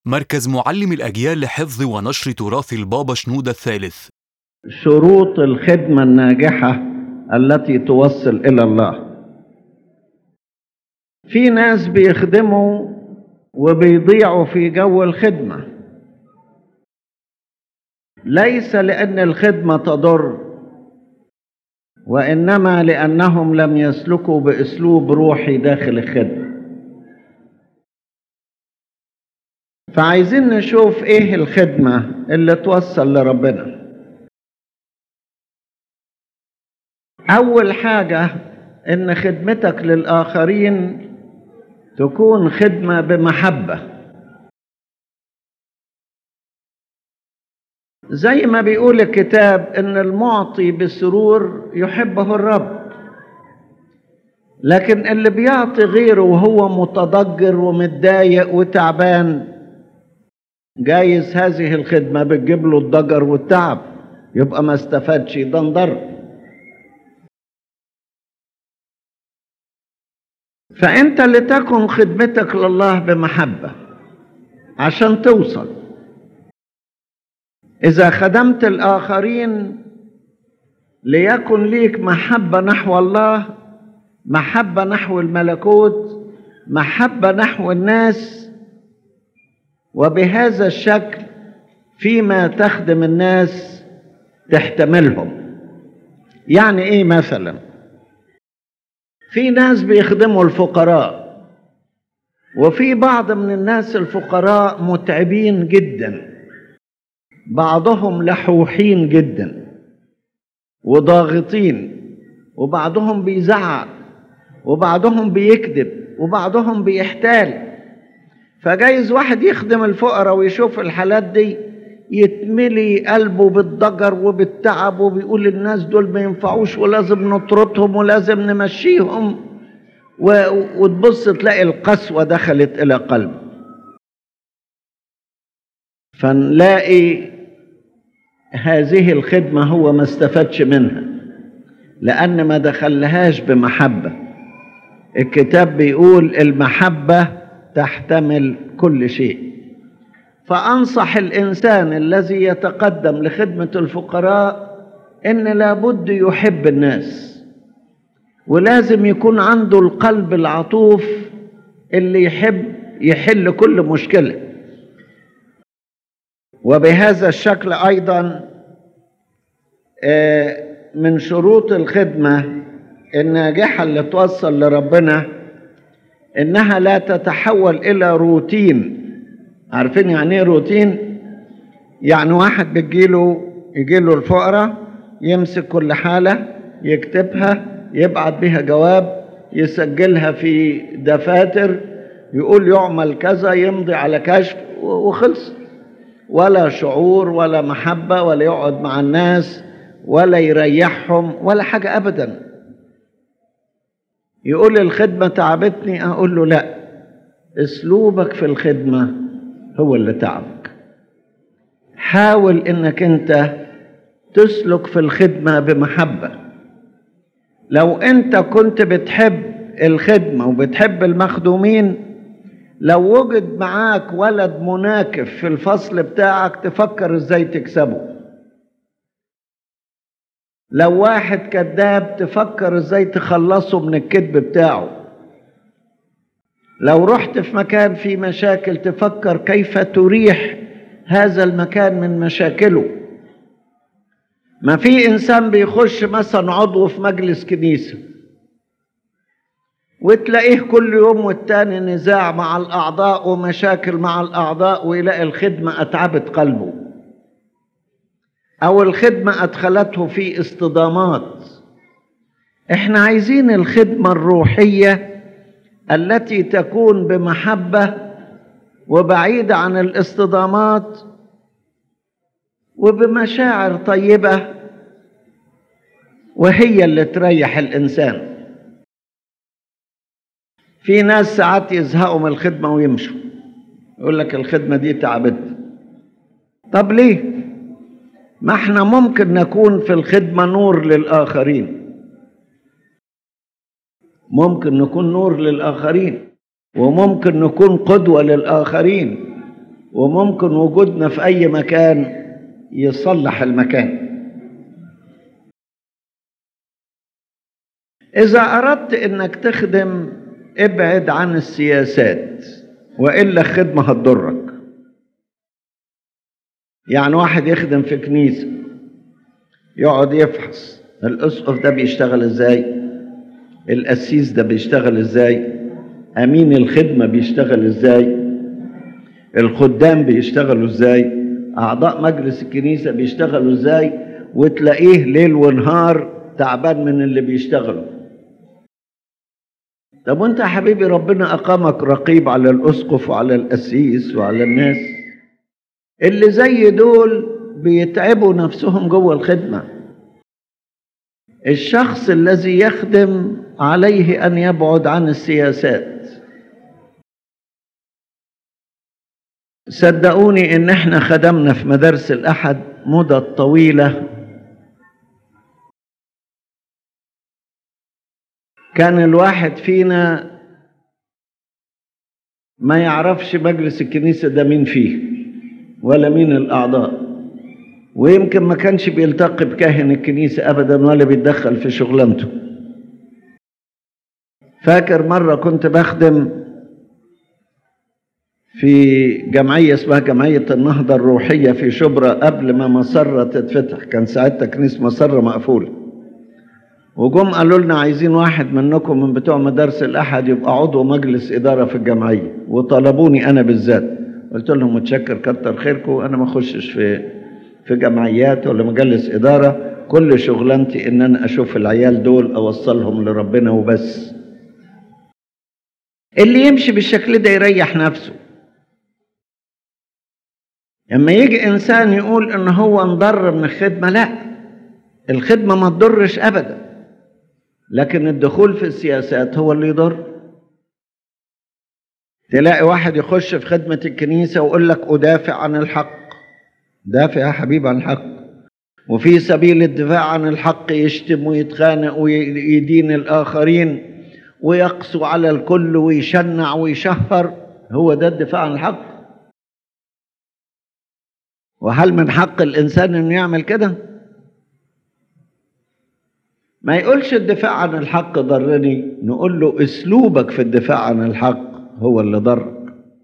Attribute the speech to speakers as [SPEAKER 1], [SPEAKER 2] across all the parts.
[SPEAKER 1] مركز معلم الأجيال لحفظ ونشر تراث البابا شنودة الثالث
[SPEAKER 2] شروط الخدمة الناجحة التي توصل إلى الله في ناس بيخدموا وبيضيعوا في جو الخدمة ليس لأن الخدمة تضر وإنما لأنهم لم يسلكوا بأسلوب روحي داخل الخدمة فعايزين نشوف إيه الخدمة اللي توصل لربنا أول حاجة إن خدمتك للآخرين تكون خدمة بمحبة زي ما بيقول الكتاب إن المعطي بسرور يحبه الرب لكن اللي بيعطي غيره وهو متضجر ومتضايق وتعبان جايز هذه الخدمة بتجيب له الضجر والتعب يبقى ما استفادش ده انضر فانت لتكن خدمتك لله بمحبه عشان توصل اذا خدمت الاخرين ليكن ليك محبه نحو الله محبه نحو الملكوت محبه نحو الناس وبهذا الشكل فيما تخدم الناس تحتملهم يعني ايه مثلا في ناس بيخدموا الفقراء وفي بعض من الناس الفقراء متعبين جدا بعضهم لحوحين جدا وضاغطين وبعضهم بيزعق وبعضهم بيكذب وبعضهم بيحتال فجايز واحد يخدم الفقراء ويشوف الحالات دي يتملي قلبه بالضجر وبالتعب وبيقول الناس دول ما ينفعوش ولازم نطردهم ولازم نمشيهم و... وتبص تلاقي القسوة دخلت إلى قلبه فنلاقي هذه الخدمة هو ما استفادش منها لأن ما دخلهاش بمحبة الكتاب بيقول المحبة تحتمل كل شيء فانصح الانسان الذي يتقدم لخدمه الفقراء ان لابد يحب الناس ولازم يكون عنده القلب العطوف اللي يحب يحل كل مشكله وبهذا الشكل ايضا من شروط الخدمه الناجحه اللي توصل لربنا انها لا تتحول الى روتين عارفين يعني ايه روتين يعني واحد بتجيله يجيله الفقراء يمسك كل حالة يكتبها يبعت بها جواب يسجلها في دفاتر يقول يعمل كذا يمضي على كشف وخلص ولا شعور ولا محبة ولا يقعد مع الناس ولا يريحهم ولا حاجة أبدا يقول الخدمة تعبتني أقول له لا اسلوبك في الخدمه هو اللي تعبك حاول انك انت تسلك في الخدمه بمحبه لو انت كنت بتحب الخدمه وبتحب المخدومين لو وجد معاك ولد مناكف في الفصل بتاعك تفكر ازاي تكسبه لو واحد كذاب تفكر ازاي تخلصه من الكذب بتاعه لو رحت في مكان فيه مشاكل تفكر كيف تريح هذا المكان من مشاكله ما في انسان بيخش مثلا عضو في مجلس كنيسه وتلاقيه كل يوم والتاني نزاع مع الاعضاء ومشاكل مع الاعضاء ويلاقي الخدمه اتعبت قلبه او الخدمه ادخلته في اصطدامات احنا عايزين الخدمه الروحيه التي تكون بمحبه وبعيده عن الاصطدامات وبمشاعر طيبه وهي اللي تريح الانسان في ناس ساعات يزهقوا من الخدمه ويمشوا يقول لك الخدمه دي تعبتني طب ليه ما احنا ممكن نكون في الخدمه نور للاخرين ممكن نكون نور للآخرين وممكن نكون قدوة للآخرين وممكن وجودنا في أي مكان يصلح المكان إذا أردت إنك تخدم ابعد عن السياسات وإلا الخدمة هتضرك يعني واحد يخدم في كنيسة يقعد يفحص الأسقف ده بيشتغل إزاي القسيس ده بيشتغل إزاي أمين الخدمة بيشتغل إزاي الخدام بيشتغلوا إزاي أعضاء مجلس الكنيسة بيشتغلوا إزاي وتلاقيه ليل ونهار تعبان من اللي بيشتغلوا طب وانت يا حبيبي ربنا اقامك رقيب على الاسقف وعلى القسيس وعلى الناس اللي زي دول بيتعبوا نفسهم جوه الخدمه الشخص الذي يخدم عليه ان يبعد عن السياسات صدقوني ان احنا خدمنا في مدارس الاحد مدة طويله كان الواحد فينا ما يعرفش مجلس الكنيسة ده مين فيه ولا مين الأعضاء ويمكن ما كانش بيلتقي بكاهن الكنيسة أبدا ولا بيتدخل في شغلانته فاكر مرة كنت بخدم في جمعية اسمها جمعية النهضة الروحية في شبرا قبل ما مسرة تتفتح كان ساعتها كنيسة مسرة مقفولة وجم قالوا لنا عايزين واحد منكم من بتوع مدارس الأحد يبقى عضو مجلس إدارة في الجمعية وطلبوني أنا بالذات قلت لهم متشكر كتر خيركم أنا ما أخشش في في جمعيات ولا مجلس إدارة كل شغلانتي إن أنا أشوف العيال دول أوصلهم لربنا وبس اللي يمشي بالشكل ده يريح نفسه لما يجي إنسان يقول إن هو انضر من الخدمة لا الخدمة ما تضرش أبدا لكن الدخول في السياسات هو اللي يضر تلاقي واحد يخش في خدمة الكنيسة ويقول لك أدافع عن الحق دافع يا حبيبي عن الحق وفي سبيل الدفاع عن الحق يشتم ويتخانق ويدين الآخرين ويقسو على الكل ويشنع ويشهر هو ده الدفاع عن الحق وهل من حق الإنسان إنه يعمل كده؟ ما يقولش الدفاع عن الحق ضرني نقول له اسلوبك في الدفاع عن الحق هو اللي ضرك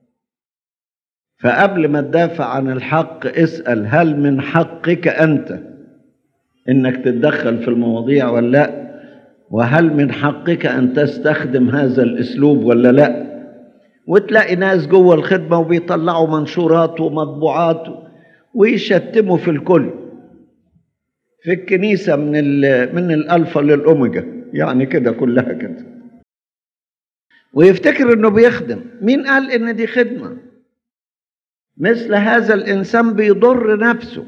[SPEAKER 2] فقبل ما تدافع عن الحق اسال هل من حقك انت انك تتدخل في المواضيع ولا لا وهل من حقك ان تستخدم هذا الاسلوب ولا لا وتلاقي ناس جوه الخدمه وبيطلعوا منشورات ومطبوعات ويشتموا في الكل في الكنيسة من من الألفا للأوميجا يعني كده كلها كده ويفتكر إنه بيخدم مين قال إن دي خدمة مثل هذا الإنسان بيضر نفسه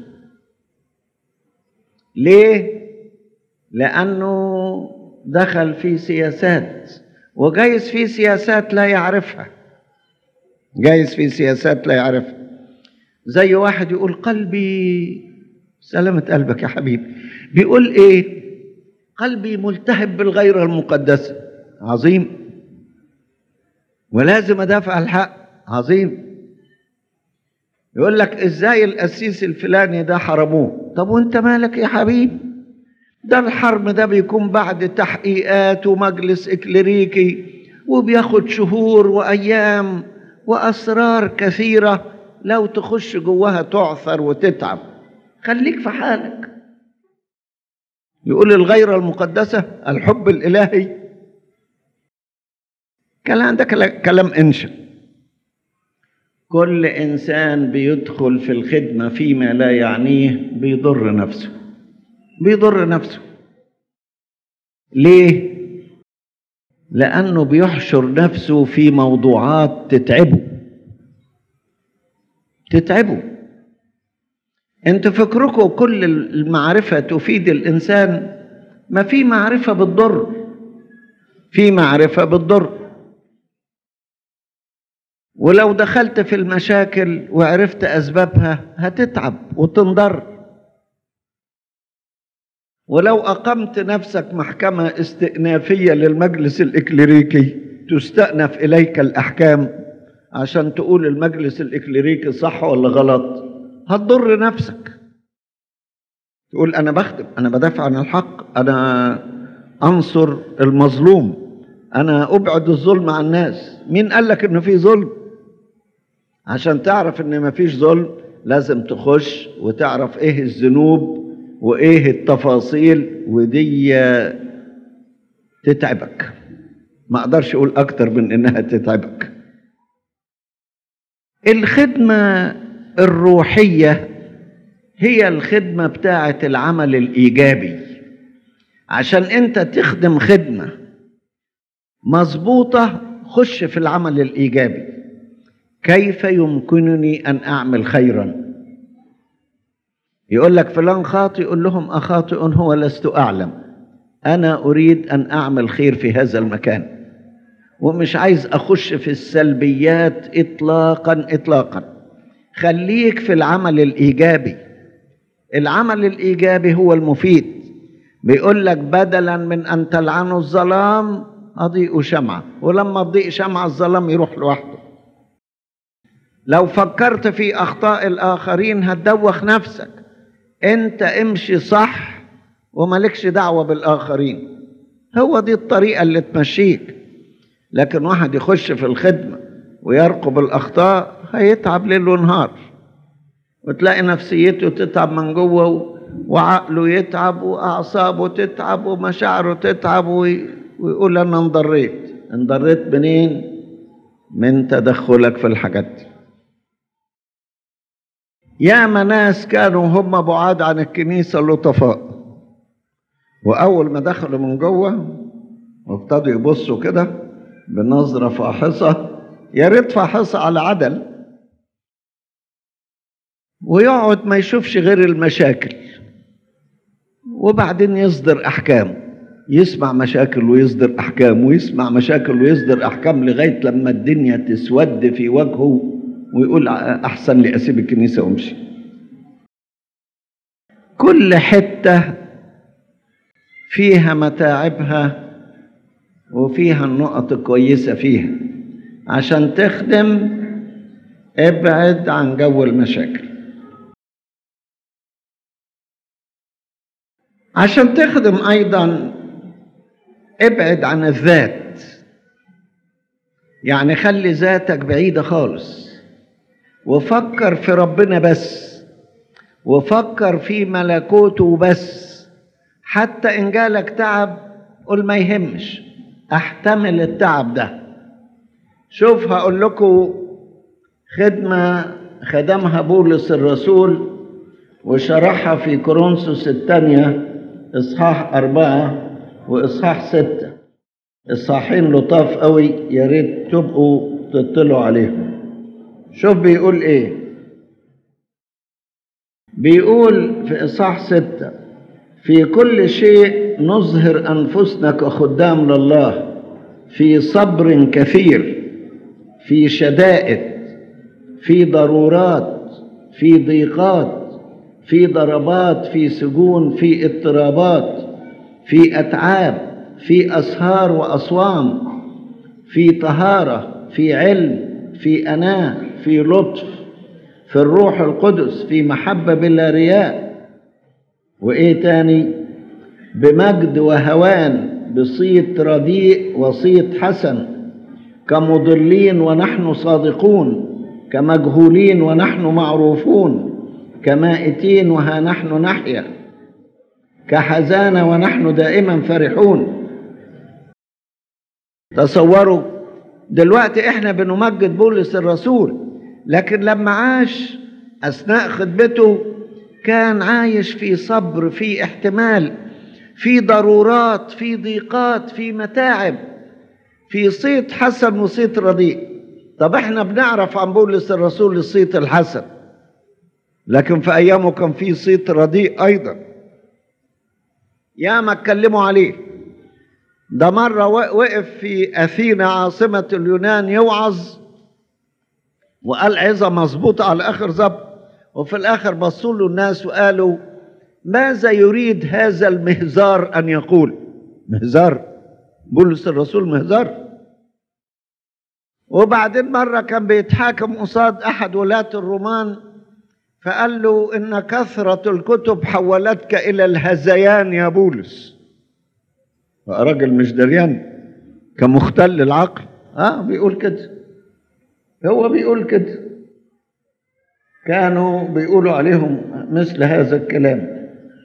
[SPEAKER 2] ليه؟ لأنه دخل في سياسات وجايز في سياسات لا يعرفها جايز في سياسات لا يعرفها زي واحد يقول قلبي سلامة قلبك يا حبيبي بيقول ايه قلبي ملتهب بالغيرة المقدسة عظيم ولازم ادافع الحق عظيم يقول لك ازاي القسيس الفلاني ده حرموه طب وانت مالك يا حبيبي ده الحرم ده بيكون بعد تحقيقات ومجلس اكليريكي وبياخد شهور وايام واسرار كثيره لو تخش جواها تعثر وتتعب خليك في حالك يقول الغيرة المقدسة الحب الإلهي كلام ده كلام انشا كل إنسان بيدخل في الخدمة فيما لا يعنيه بيضر نفسه بيضر نفسه ليه؟ لأنه بيحشر نفسه في موضوعات تتعبه تتعبه انتوا فكركم كل المعرفة تفيد الإنسان ما في معرفة بتضر في معرفة بتضر ولو دخلت في المشاكل وعرفت أسبابها هتتعب وتنضر ولو أقمت نفسك محكمة استئنافية للمجلس الإكليريكي تستأنف إليك الأحكام عشان تقول المجلس الإكليريكي صح ولا غلط هتضر نفسك تقول أنا بخدم أنا بدافع عن الحق أنا أنصر المظلوم أنا أبعد الظلم عن الناس مين قال لك إن في ظلم عشان تعرف إن مفيش ظلم لازم تخش وتعرف إيه الذنوب وإيه التفاصيل ودي تتعبك ما أقدرش أقول أكتر من إنها تتعبك الخدمة الروحية هي الخدمة بتاعة العمل الإيجابي عشان أنت تخدم خدمة مظبوطة خش في العمل الإيجابي كيف يمكنني أن أعمل خيرا يقول لك فلان خاطئ يقول لهم أخاطئ هو لست أعلم أنا أريد أن أعمل خير في هذا المكان ومش عايز أخش في السلبيات إطلاقا إطلاقا خليك في العمل الإيجابي العمل الإيجابي هو المفيد بيقول لك بدلا من أن تلعنوا الظلام أضيء شمعة ولما تضيء شمعة الظلام يروح لوحده لو فكرت في أخطاء الآخرين هتدوخ نفسك أنت امشي صح وملكش دعوة بالآخرين هو دي الطريقة اللي تمشيك لكن واحد يخش في الخدمة ويرقب الأخطاء هيتعب ليل ونهار وتلاقي نفسيته تتعب من جوه وعقله يتعب وأعصابه تتعب ومشاعره تتعب ويقول أنا انضريت انضريت منين؟ من تدخلك في الحاجات دي ياما ناس كانوا هم بعاد عن الكنيسة لطفاء وأول ما دخلوا من جوه وابتدوا يبصوا كده بنظرة فاحصة يا ريت فاحصة على عدل ويقعد ما يشوفش غير المشاكل وبعدين يصدر أحكام يسمع مشاكل ويصدر أحكام ويسمع مشاكل ويصدر أحكام لغاية لما الدنيا تسود في وجهه ويقول أحسن لي أسيب الكنيسة وأمشي كل حتة فيها متاعبها وفيها النقط الكويسة فيها عشان تخدم ابعد عن جو المشاكل عشان تخدم أيضا ابعد عن الذات يعني خلي ذاتك بعيدة خالص وفكر في ربنا بس وفكر في ملكوته بس حتى إن جالك تعب قل ما يهمش احتمل التعب ده شوف هقول لكم خدمة خدمها بولس الرسول وشرحها في كورنثوس الثانية إصحاح أربعة وإصحاح ستة إصحاحين لطاف قوي يا ريت تبقوا تطلعوا عليهم شوف بيقول إيه بيقول في إصحاح ستة في كل شيء نظهر أنفسنا كخدام لله في صبر كثير في شدائد في ضرورات في ضيقات في ضربات في سجون في اضطرابات في أتعاب في أسهار وأصوام في طهارة في علم في أناة في لطف في الروح القدس في محبة بلا رياء وإيه تاني بمجد وهوان بصيت رديء وصيت حسن كمضلين ونحن صادقون كمجهولين ونحن معروفون كمائتين وها نحن نحيا كحزانة ونحن دائما فرحون تصوروا دلوقتي احنا بنمجد بولس الرسول لكن لما عاش اثناء خدمته كان عايش في صبر في احتمال في ضرورات في ضيقات في متاعب في صيت حسن وصيت رديء طب احنا بنعرف عن بولس الرسول الصيت الحسن لكن في ايامه كان في صيت رديء ايضا يا ما اتكلموا عليه ده مرة وقف في أثينا عاصمة اليونان يوعظ وقال عظة مظبوطة على آخر ظبط وفي الآخر بصوا له الناس وقالوا ماذا يريد هذا المهزار أن يقول مهزار بولس الرسول مهزار وبعدين مرة كان بيتحاكم قصاد أحد ولاة الرومان فقال له إن كثرة الكتب حولتك إلى الهذيان يا بولس راجل مش دريان كمختل العقل اه بيقول كده هو بيقول كده كانوا بيقولوا عليهم مثل هذا الكلام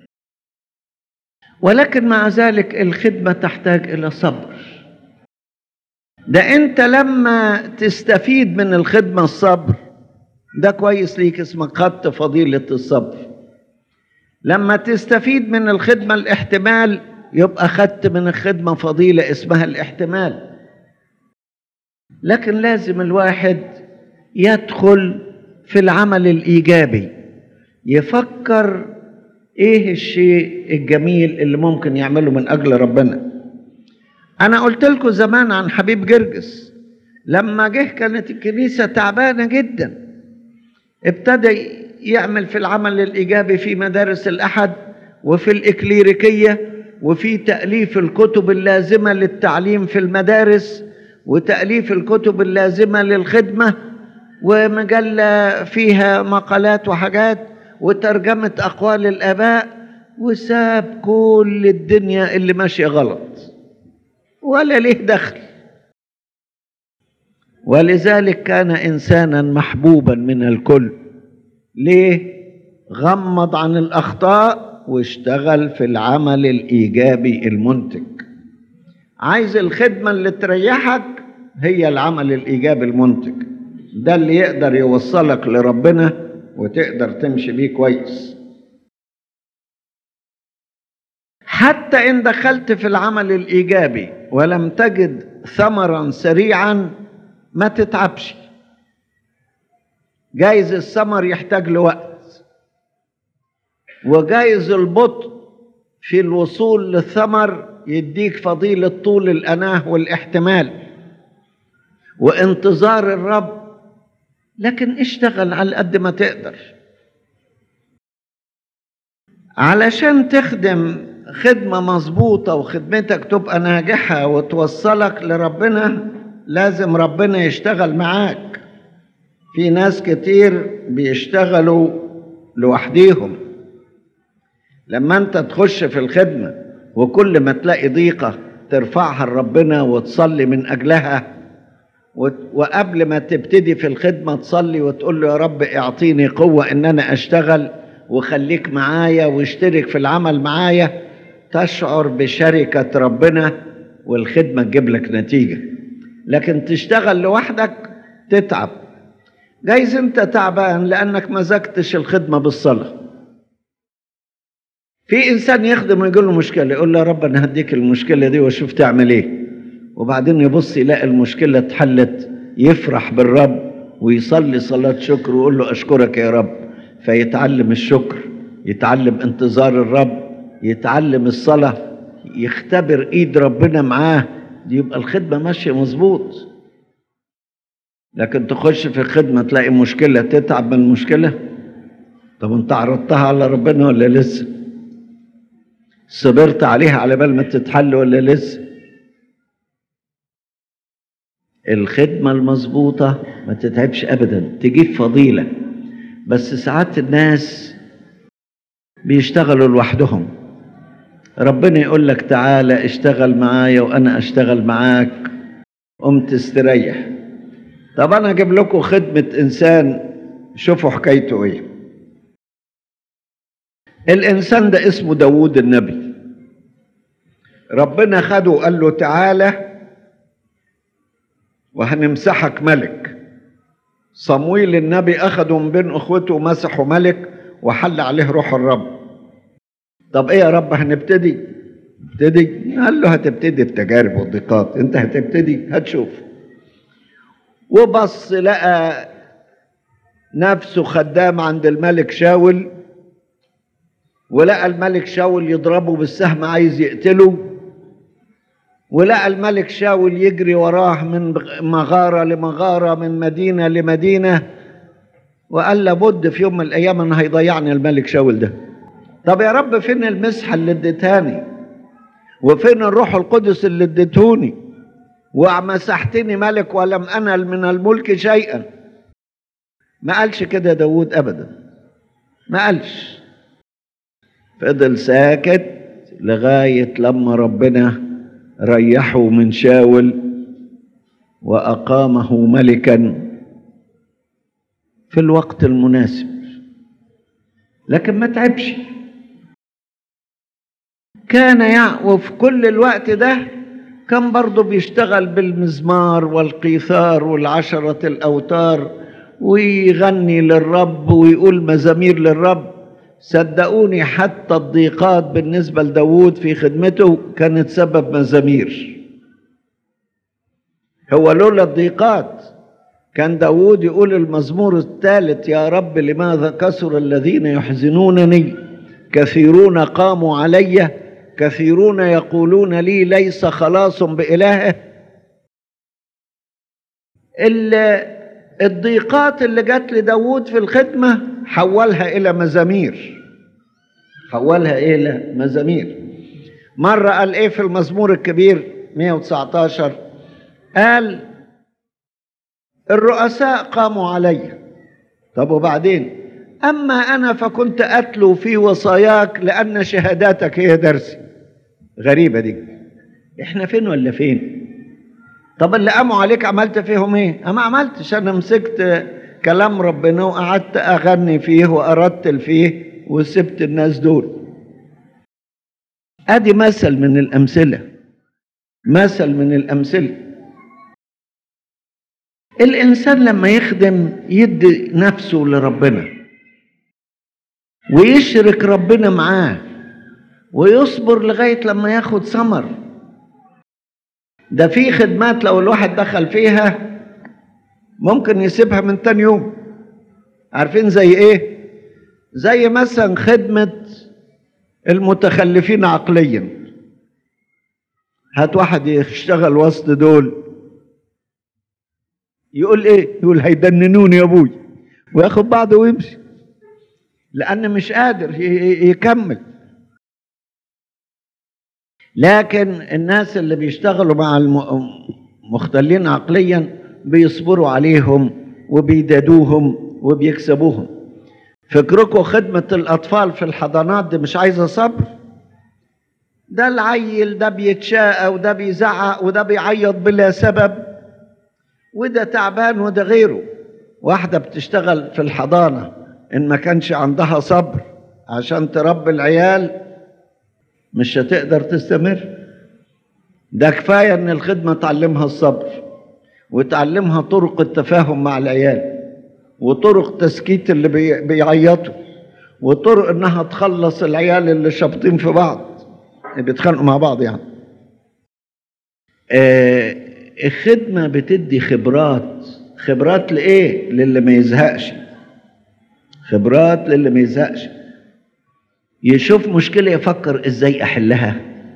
[SPEAKER 2] ولكن مع ذلك الخدمة تحتاج إلى صبر ده أنت لما تستفيد من الخدمة الصبر ده كويس ليك اسمك خدت فضيلة الصبر لما تستفيد من الخدمة الاحتمال يبقى خدت من الخدمة فضيلة اسمها الاحتمال لكن لازم الواحد يدخل في العمل الإيجابي يفكر ايه الشيء الجميل اللي ممكن يعمله من اجل ربنا انا قلت لكم زمان عن حبيب جرجس لما جه كانت الكنيسة تعبانة جدا ابتدى يعمل في العمل الإيجابي في مدارس الأحد وفي الإكليريكية وفي تأليف الكتب اللازمة للتعليم في المدارس وتأليف الكتب اللازمة للخدمة ومجلة فيها مقالات وحاجات وترجمة أقوال الآباء وساب كل الدنيا اللي ماشية غلط ولا ليه دخل ولذلك كان إنسانا محبوبا من الكل ليه غمض عن الأخطاء واشتغل في العمل الإيجابي المنتج عايز الخدمة اللي تريحك هي العمل الإيجابي المنتج ده اللي يقدر يوصلك لربنا وتقدر تمشي بيه كويس حتى ان دخلت في العمل الايجابي ولم تجد ثمرا سريعا ما تتعبش جايز الثمر يحتاج لوقت وجايز البطء في الوصول للثمر يديك فضيلة طول الأناه والاحتمال وانتظار الرب لكن اشتغل على قد ما تقدر علشان تخدم خدمة مظبوطة وخدمتك تبقى ناجحة وتوصلك لربنا لازم ربنا يشتغل معاك في ناس كتير بيشتغلوا لوحديهم لما انت تخش في الخدمة وكل ما تلاقي ضيقة ترفعها لربنا وتصلي من أجلها وقبل ما تبتدي في الخدمة تصلي وتقول له يا رب اعطيني قوة ان انا اشتغل وخليك معايا واشترك في العمل معايا تشعر بشركة ربنا والخدمة تجيب لك نتيجة لكن تشتغل لوحدك تتعب جايز انت تعبان لانك مزجتش الخدمة بالصلاة في انسان يخدم ويقول له مشكلة يقول له يا رب انا هديك المشكلة دي واشوف تعمل ايه وبعدين يبص يلاقي المشكلة اتحلت يفرح بالرب ويصلي صلاة شكر ويقول له أشكرك يا رب فيتعلم الشكر يتعلم انتظار الرب يتعلم الصلاة يختبر ايد ربنا معاه دي يبقى الخدمة ماشية مظبوط لكن تخش في الخدمة تلاقي مشكلة تتعب من المشكلة طب انت عرضتها على ربنا ولا لسه صبرت عليها على بال ما تتحل ولا لسه الخدمة المظبوطة ما تتعبش أبدا تجيب فضيلة بس ساعات الناس بيشتغلوا لوحدهم ربنا يقول لك تعالى اشتغل معايا وأنا أشتغل معاك قمت تستريح طب أنا أجيب لكم خدمة إنسان شوفوا حكايته إيه الإنسان ده اسمه داوود النبي ربنا خده وقال له تعالى وهنمسحك ملك صمويل النبي أخده من بين أخوته ومسحه ملك وحل عليه روح الرب طب إيه يا رب هنبتدي ابتدي قال له هتبتدي بتجارب والضيقات انت هتبتدي هتشوف وبص لقى نفسه خدام عند الملك شاول ولقى الملك شاول يضربه بالسهم عايز يقتله ولقى الملك شاول يجري وراه من مغارة لمغارة من مدينة لمدينة وقال لابد في يوم من الأيام أن هيضيعني الملك شاول ده طب يا رب فين المسحة اللي اديتهاني وفين الروح القدس اللي اديتهوني ومسحتني ملك ولم أنل من الملك شيئا ما قالش كده داود أبدا ما قالش فضل ساكت لغاية لما ربنا ريحه من شاول وأقامه ملكا في الوقت المناسب لكن ما تعبش كان يع... وفي كل الوقت ده كان برضه بيشتغل بالمزمار والقيثار والعشرة الأوتار ويغني للرب ويقول مزامير للرب صدقوني حتى الضيقات بالنسبة لداود في خدمته كانت سبب مزامير هو لولا الضيقات كان داود يقول المزمور الثالث يا رب لماذا كثر الذين يحزنونني كثيرون قاموا علي كثيرون يقولون لي ليس خلاص بإلهه الضيقات اللي جت لداود في الخدمة حولها إلى مزامير حولها إلى مزامير مرة قال إيه في المزمور الكبير 119 قال الرؤساء قاموا علي طب وبعدين أما أنا فكنت أتلو في وصاياك لأن شهاداتك هي درسي غريبة دي إحنا فين ولا فين طب اللي قاموا عليك عملت فيهم إيه أما عملتش أنا مسكت كلام ربنا وقعدت أغني فيه وأرتل فيه وسبت الناس دول أدي مثل من الأمثلة مثل من الأمثلة الإنسان لما يخدم يدي نفسه لربنا ويشرك ربنا معاه ويصبر لغاية لما ياخد ثمر ده في خدمات لو الواحد دخل فيها ممكن يسيبها من تاني يوم عارفين زي ايه زي مثلا خدمة المتخلفين عقليا هات واحد يشتغل وسط دول يقول ايه يقول هيدننوني يا ابوي وياخد بعضه ويمشي لان مش قادر يكمل لكن الناس اللي بيشتغلوا مع المختلين عقليا بيصبروا عليهم وبيدادوهم وبيكسبوهم فكركم خدمة الأطفال في الحضانات دي مش عايزة صبر ده العيل ده بيتشاقى وده بيزعق وده بيعيط بلا سبب وده تعبان وده غيره واحدة بتشتغل في الحضانة إن ما كانش عندها صبر عشان تربي العيال مش هتقدر تستمر ده كفاية إن الخدمة تعلمها الصبر وتعلمها طرق التفاهم مع العيال وطرق تسكيت اللي بي- بيعيطوا وطرق إنها تخلص العيال اللي شابطين في بعض اللي بيتخانقوا مع بعض يعني آه الخدمة بتدي خبرات خبرات لإيه؟ للي ما يزهقش خبرات للي ما يزهقش يشوف مشكلة يفكر ازاي احلها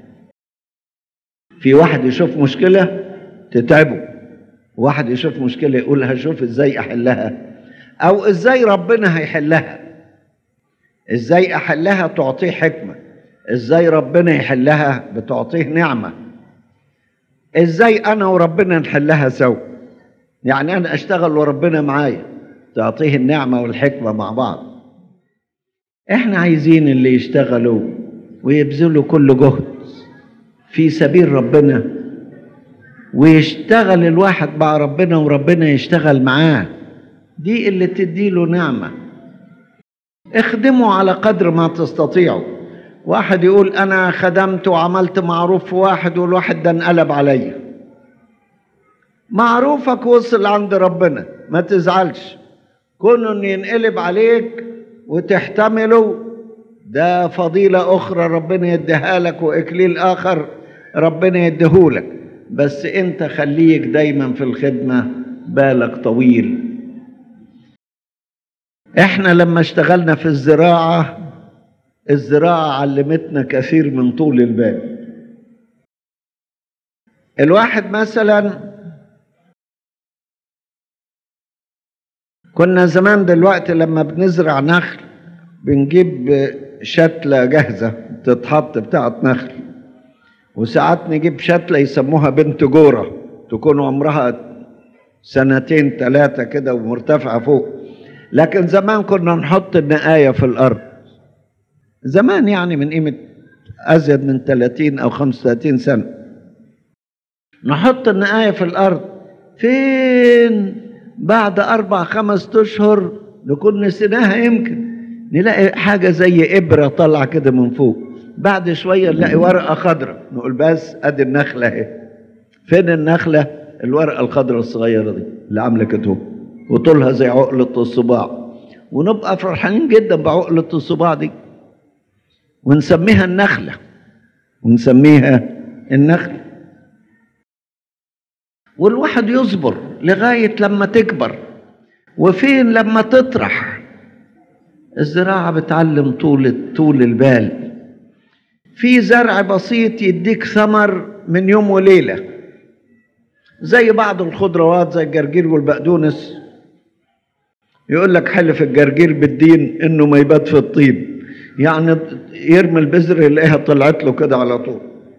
[SPEAKER 2] في واحد يشوف مشكلة تتعبه واحد يشوف مشكلة يقول هشوف ازاي احلها او ازاي ربنا هيحلها ازاي احلها تعطيه حكمة ازاي ربنا يحلها بتعطيه نعمة ازاي انا وربنا نحلها سوا يعني انا اشتغل وربنا معايا تعطيه النعمة والحكمة مع بعض احنا عايزين اللي يشتغلوا ويبذلوا كل جهد في سبيل ربنا ويشتغل الواحد مع ربنا وربنا يشتغل معاه دي اللي تديله نعمة اخدموا على قدر ما تستطيعوا واحد يقول انا خدمت وعملت معروف في واحد والواحد ده انقلب عليا معروفك وصل عند ربنا ما تزعلش كون ان ينقلب عليك وتحتمله ده فضيلة أخرى ربنا يديها لك وإكليل آخر ربنا يديهولك بس أنت خليك دايما في الخدمة بالك طويل احنا لما اشتغلنا في الزراعة الزراعة علمتنا كثير من طول البال الواحد مثلا كنا زمان دلوقتي لما بنزرع نخل بنجيب شتلة جاهزة تتحط بتاعة نخل وساعات نجيب شتلة يسموها بنت جورة تكون عمرها سنتين ثلاثة كده ومرتفعة فوق لكن زمان كنا نحط النقاية في الأرض زمان يعني من قيمة أزيد من 30 أو 35 سنة نحط النقاية في الأرض فين بعد أربع خمس أشهر نكون نسيناها يمكن نلاقي حاجة زي إبرة طالعة كده من فوق بعد شوية نلاقي ورقة خضراء نقول بس أدي النخلة أهي فين النخلة الورقة الخضراء الصغيرة دي اللي عاملة كده وطولها زي عقلة الصباع ونبقى فرحانين جدا بعقلة الصباع دي ونسميها النخلة ونسميها النخلة والواحد يصبر لغاية لما تكبر وفين لما تطرح الزراعة بتعلم طول طول البال في زرع بسيط يديك ثمر من يوم وليلة زي بعض الخضروات زي الجرجير والبقدونس يقول لك حلف الجرجير بالدين انه ما يبات في الطين يعني يرمي البذر يلاقيها طلعت له كده على طول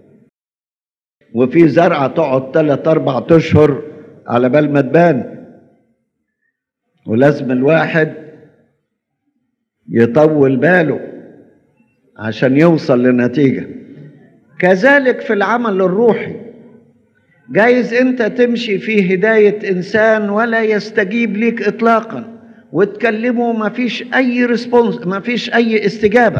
[SPEAKER 2] وفي زرعة تقعد ثلاث أربع أشهر على بال ما تبان ولازم الواحد يطول باله عشان يوصل لنتيجة كذلك في العمل الروحي جايز انت تمشي في هداية انسان ولا يستجيب ليك اطلاقا وتكلمه ما فيش اي ريسبونس ما فيش اي استجابة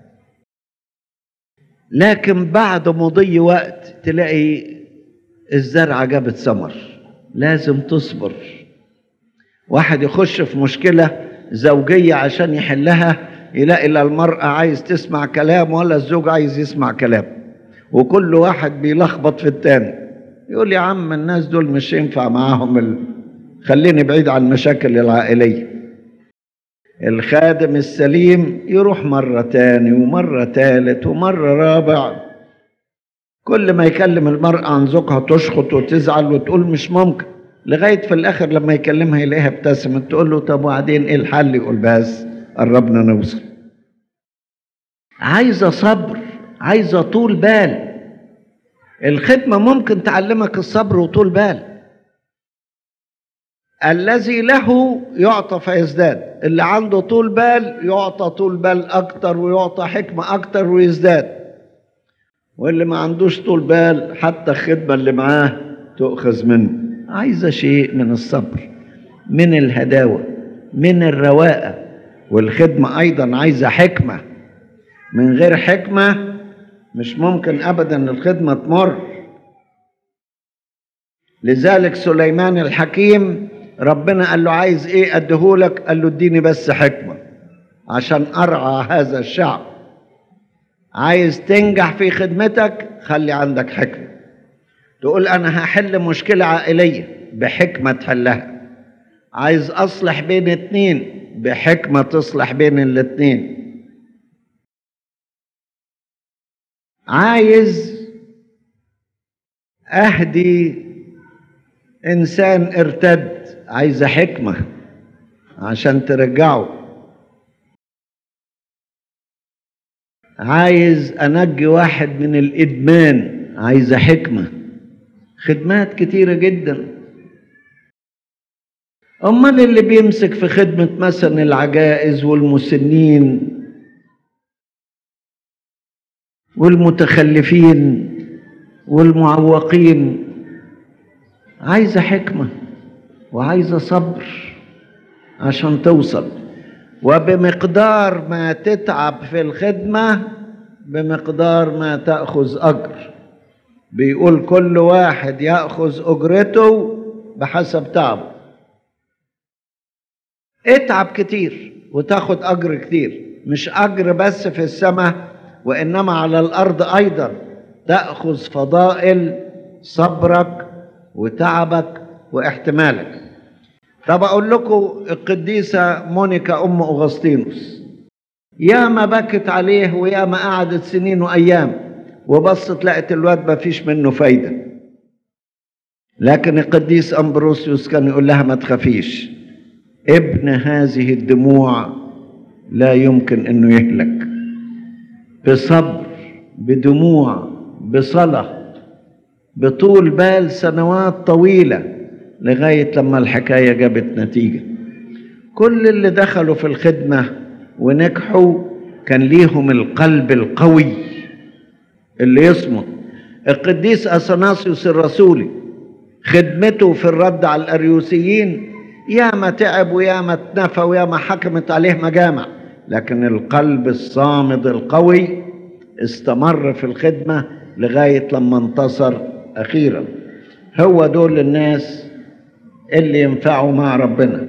[SPEAKER 2] لكن بعد مضي وقت تلاقي الزرعة جابت ثمر لازم تصبر واحد يخش في مشكلة زوجية عشان يحلها يلاقي لا المرأة عايز تسمع كلام ولا الزوج عايز يسمع كلام وكل واحد بيلخبط في التاني يقول يا عم الناس دول مش ينفع معاهم ال... خليني بعيد عن المشاكل العائلية الخادم السليم يروح مرة تاني ومرة تالت ومرة رابع كل ما يكلم المرأة عن زوجها تشخط وتزعل وتقول مش ممكن لغاية في الآخر لما يكلمها يلاقيها ابتسمت تقول له طب وبعدين إيه الحل يقول بس قربنا نوصل عايزة صبر عايزة طول بال الخدمة ممكن تعلمك الصبر وطول بال الذي له يعطى فيزداد اللي عنده طول بال يعطى طول بال أكتر ويعطى حكمة أكتر ويزداد واللي ما عندوش طول بال حتى الخدمة اللي معاه تؤخذ منه عايزة شيء من الصبر من الهداوة من الرواقة والخدمة أيضا عايزة حكمة من غير حكمة مش ممكن أبدا الخدمة تمر لذلك سليمان الحكيم ربنا قال له عايز ايه اديهولك قال له اديني بس حكمة عشان ارعى هذا الشعب عايز تنجح في خدمتك خلي عندك حكمة تقول انا هحل مشكلة عائلية بحكمة تحلها عايز اصلح بين اتنين بحكمة تصلح بين الاتنين عايز اهدي انسان ارتد عايزه حكمه عشان ترجعه عايز انجي واحد من الادمان عايزه حكمه خدمات كتيره جدا امال اللي بيمسك في خدمه مثلا العجائز والمسنين والمتخلفين والمعوقين عايزه حكمه وعايزه صبر عشان توصل وبمقدار ما تتعب في الخدمه بمقدار ما تاخذ اجر بيقول كل واحد ياخذ اجرته بحسب تعبه اتعب كتير وتاخد اجر كتير مش اجر بس في السماء وانما على الارض ايضا تاخذ فضائل صبرك وتعبك واحتمالك طب اقول لكم القديسه مونيكا ام اغسطينوس يا ما بكت عليه ويا ما قعدت سنين وايام وبصت لقت الواد ما فيش منه فايده لكن القديس امبروسيوس كان يقول لها ما تخافيش ابن هذه الدموع لا يمكن انه يهلك بصبر بدموع بصلاه بطول بال سنوات طويلة لغاية لما الحكاية جابت نتيجة كل اللي دخلوا في الخدمة ونجحوا كان ليهم القلب القوي اللي يصمت القديس أثناسيوس الرسولي خدمته في الرد على الأريوسيين ياما تعب وياما اتنفى وياما حكمت عليه مجامع لكن القلب الصامد القوي استمر في الخدمة لغاية لما انتصر أخيرا هو دول الناس اللي ينفعوا مع ربنا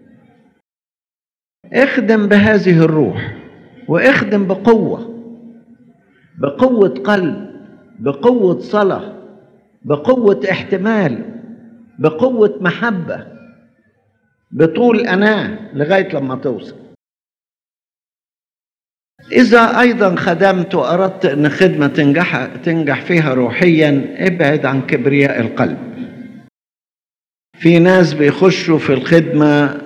[SPEAKER 2] اخدم بهذه الروح واخدم بقوة بقوة قلب بقوة صلاة بقوة احتمال بقوة محبة بطول أناة لغاية لما توصل إذا أيضا خدمت وأردت أن خدمة تنجح, تنجح فيها روحيا ابعد عن كبرياء القلب في ناس بيخشوا في الخدمة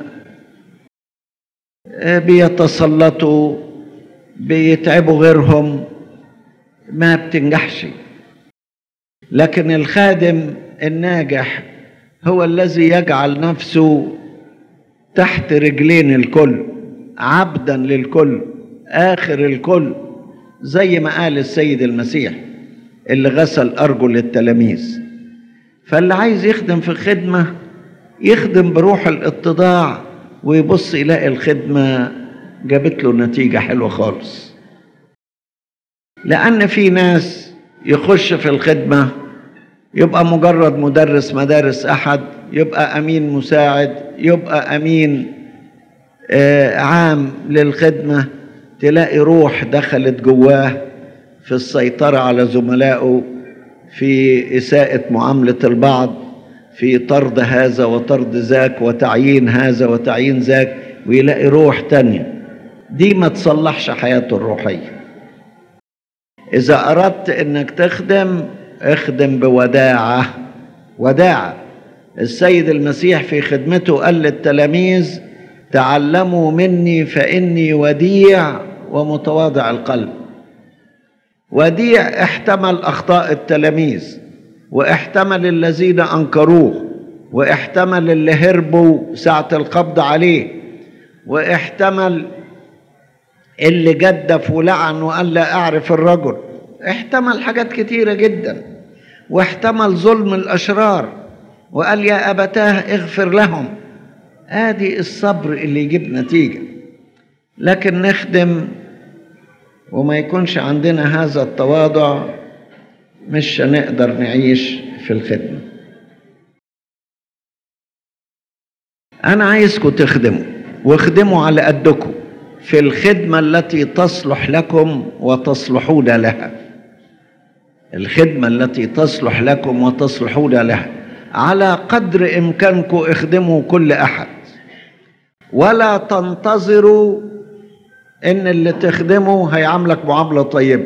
[SPEAKER 2] بيتسلطوا بيتعبوا غيرهم ما بتنجحش لكن الخادم الناجح هو الذي يجعل نفسه تحت رجلين الكل عبدا للكل آخر الكل زي ما قال السيد المسيح اللي غسل أرجل التلاميذ فاللي عايز يخدم في الخدمة يخدم بروح الاتضاع ويبص يلاقي الخدمة جابت له نتيجة حلوة خالص لأن في ناس يخش في الخدمة يبقى مجرد مدرس مدارس أحد يبقى أمين مساعد يبقى أمين آه عام للخدمة تلاقي روح دخلت جواه في السيطرة على زملائه في إساءة معاملة البعض في طرد هذا وطرد ذاك وتعيين هذا وتعيين ذاك ويلاقي روح تانية دي ما تصلحش حياته الروحية إذا أردت إنك تخدم اخدم بوداعة وداعة السيد المسيح في خدمته قال للتلاميذ تعلموا مني فإني وديع ومتواضع القلب وديع احتمل أخطاء التلاميذ واحتمل الذين أنكروه واحتمل اللي هربوا ساعة القبض عليه واحتمل اللي جدف ولعن وقال لا أعرف الرجل احتمل حاجات كتيرة جدا واحتمل ظلم الأشرار وقال يا أبتاه اغفر لهم ادي الصبر اللي يجيب نتيجة لكن نخدم وما يكونش عندنا هذا التواضع مش هنقدر نعيش في الخدمة أنا عايزكم تخدموا واخدموا على قدكم في الخدمة التي تصلح لكم وتصلحون لها الخدمة التي تصلح لكم وتصلحون لها على قدر إمكانكم اخدموا كل أحد ولا تنتظروا إن اللي تخدمه هيعاملك معاملة طيبة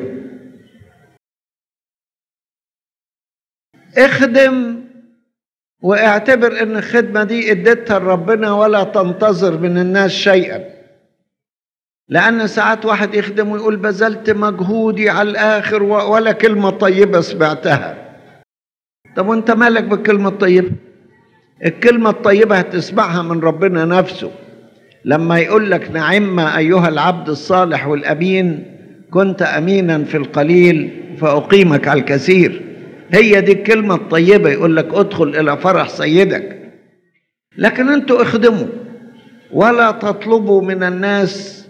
[SPEAKER 2] اخدم واعتبر ان الخدمه دي اديتها لربنا ولا تنتظر من الناس شيئا لان ساعات واحد يخدم ويقول بذلت مجهودي على الاخر ولا كلمه طيبه سمعتها طب وانت مالك بالكلمه الطيبه الكلمه الطيبه هتسمعها من ربنا نفسه لما يقول لك نعم ايها العبد الصالح والامين كنت امينا في القليل فاقيمك على الكثير هي دي الكلمة الطيبة يقول لك ادخل إلى فرح سيدك لكن أنتوا اخدموا ولا تطلبوا من الناس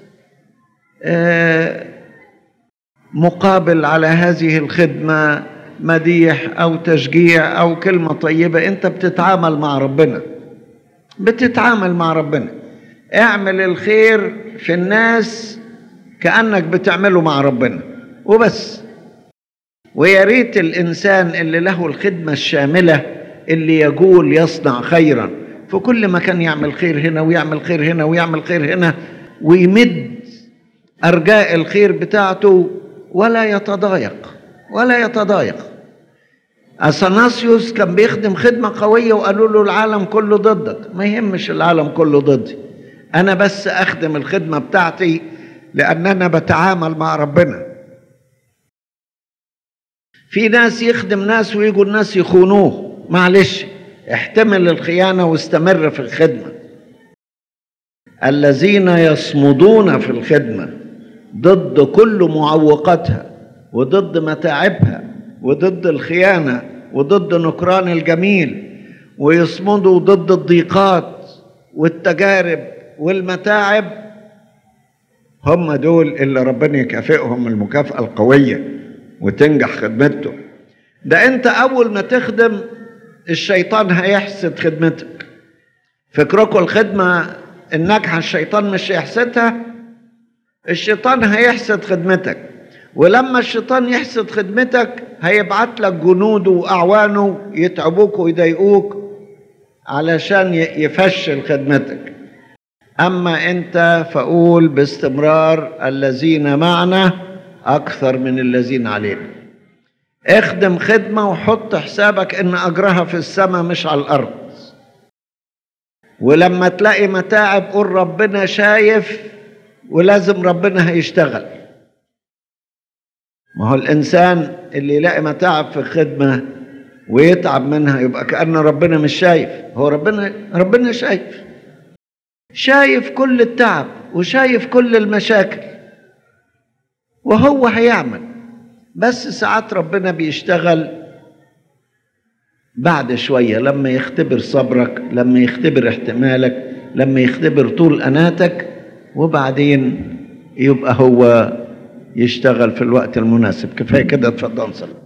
[SPEAKER 2] مقابل على هذه الخدمة مديح أو تشجيع أو كلمة طيبة أنت بتتعامل مع ربنا بتتعامل مع ربنا اعمل الخير في الناس كأنك بتعمله مع ربنا وبس ويا ريت الانسان اللي له الخدمه الشامله اللي يقول يصنع خيرا في كل مكان يعمل خير هنا ويعمل خير هنا ويعمل خير هنا ويمد ارجاء الخير بتاعته ولا يتضايق ولا يتضايق اثناسيوس كان بيخدم خدمه قويه وقالوا له العالم كله ضدك ما يهمش العالم كله ضدي انا بس اخدم الخدمه بتاعتي لان انا بتعامل مع ربنا في ناس يخدم ناس ويجوا الناس يخونوه معلش احتمل الخيانة واستمر في الخدمة الذين يصمدون في الخدمة ضد كل معوقاتها وضد متاعبها وضد الخيانة وضد نكران الجميل ويصمدوا ضد الضيقات والتجارب والمتاعب هم دول اللي ربنا يكافئهم المكافأة القوية وتنجح خدمته ده انت اول ما تخدم الشيطان هيحسد خدمتك فكركم الخدمة الناجحة الشيطان مش هيحسدها الشيطان هيحسد خدمتك ولما الشيطان يحسد خدمتك هيبعت لك جنوده واعوانه يتعبوك ويضايقوك علشان يفشل خدمتك اما انت فقول باستمرار الذين معنا اكثر من الذين علينا اخدم خدمه وحط حسابك ان اجرها في السماء مش على الارض ولما تلاقي متاعب قول ربنا شايف ولازم ربنا هيشتغل ما هو الانسان اللي يلاقي متاعب في الخدمه ويتعب منها يبقى كأن ربنا مش شايف هو ربنا ربنا شايف شايف كل التعب وشايف كل المشاكل وهو هيعمل بس ساعات ربنا بيشتغل بعد شوية لما يختبر صبرك لما يختبر احتمالك لما يختبر طول أناتك وبعدين يبقى هو يشتغل في الوقت المناسب كفاية كده اتفضل صلي